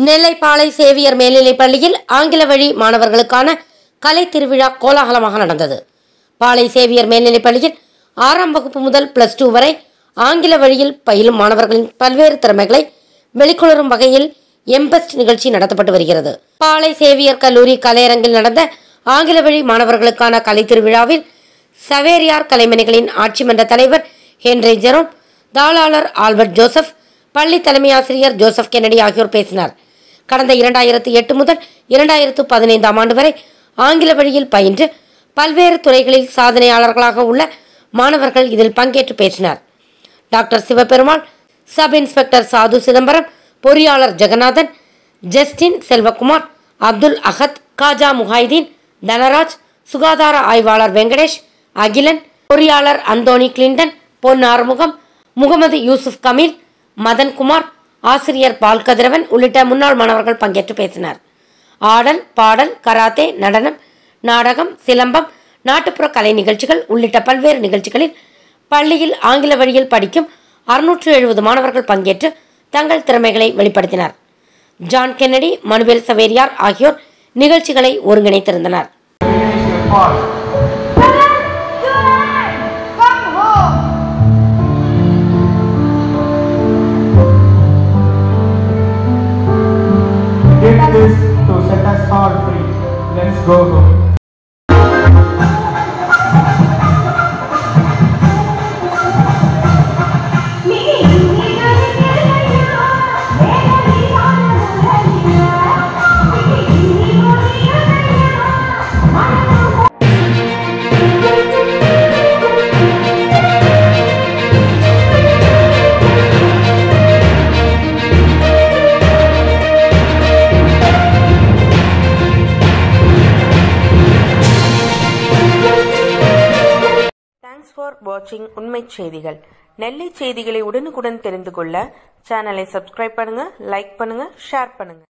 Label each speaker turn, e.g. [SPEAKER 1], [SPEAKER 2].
[SPEAKER 1] நெல்லை பாளை Xavier மேல்நிலைப் பள்ளியில் ஆங்கில வழி மாணவர்களுக்கான கலை திருவிழா கோலாகலமாக நடந்தது பாளை சேவியர் மேல்நிலைப் பள்ளியில் ஆறாம் வகுப்பு முதல் பிளஸ் டூ வரை ஆங்கில வழியில் பயிலும் மாணவர்களின் பல்வேறு திறமைகளை வெளிக்கொணரும் வகையில் எம்பெஸ்ட் நிகழ்ச்சி நடத்தப்பட்டு வருகிறது பாளை சேவியர் கல்லூரி கலையரங்கில் நடந்த ஆங்கில வழி மாணவர்களுக்கான கலை திருவிழாவில் சவேரியார் கலைமணிகளின் ஆட்சி மன்ற தலைவர் ஹென்ரி ஜெரோம் தாளாளர் ஆல்பர்ட் ஜோசப் பள்ளி தலைமை ஆசிரியர் ஜோசப் கென்னடி ஆகியோர் பேசினார் கடந்த இரண்டாயிரத்து எட்டு முதல் இரண்டாயிரத்து பதினைந்தாம் ஆண்டு வரை ஆங்கில வழியில் பயின்று பல்வேறு துறைகளில் சாதனையாளர்களாக உள்ள மாணவர்கள் இதில் பங்கேற்று பேசினார் doctor Sivaperumal sub inspector Sadhu Chidambaram பொறியாளர் ஜெகநாதன் ஜஸ்டின் செல்வகுமார் அப்துல் அகத் காஜா முஹைதீன் தனராஜ் சுகாதார ஆய்வாளர் வெங்கடேஷ் அகிலன் பொறியாளர் அந்தோனி கிளின்டன் பொன் ஆறுமுகம் முகமது யூசுப் கமீல் மதன்குமார் ஆசிரியர் பால் கதிரவன் உள்ளிட்ட முன்னாள் மாணவர்கள் பங்கேற்று பேசினார் ஆடல் பாடல் கராத்தே நடனம் நாடகம் சிலம்பம் நாட்டுப்புற கலை நிகழ்ச்சிகள் உள்ளிட்ட பல்வேறு நிகழ்ச்சிகளில் பள்ளியில் ஆங்கில வழியில் படிக்கும் அறுநூற்று எழுபது மாணவர்கள் பங்கேற்று தங்கள் திறமைகளை வெளிப்படுத்தினர் ஜான் கென்னடி மனுவேல் சவேரியார் ஆகியோர் நிகழ்ச்சிகளை ஒருங்கிணைத்திருந்தனர்
[SPEAKER 2] Fall.
[SPEAKER 3] Come home.
[SPEAKER 2] Did this to set us all free. Let's go home.
[SPEAKER 4] Thanks for வாட்சிங் உண்மைச் செய்திகள் நெல்லை செய்திகளை உடனுக்குடன் தெரிந்து கொள்ள சேனலை சப்ஸ்கிரைப் பண்ணுங்க லைக் பண்ணுங்க ஷேர் பண்ணுங்க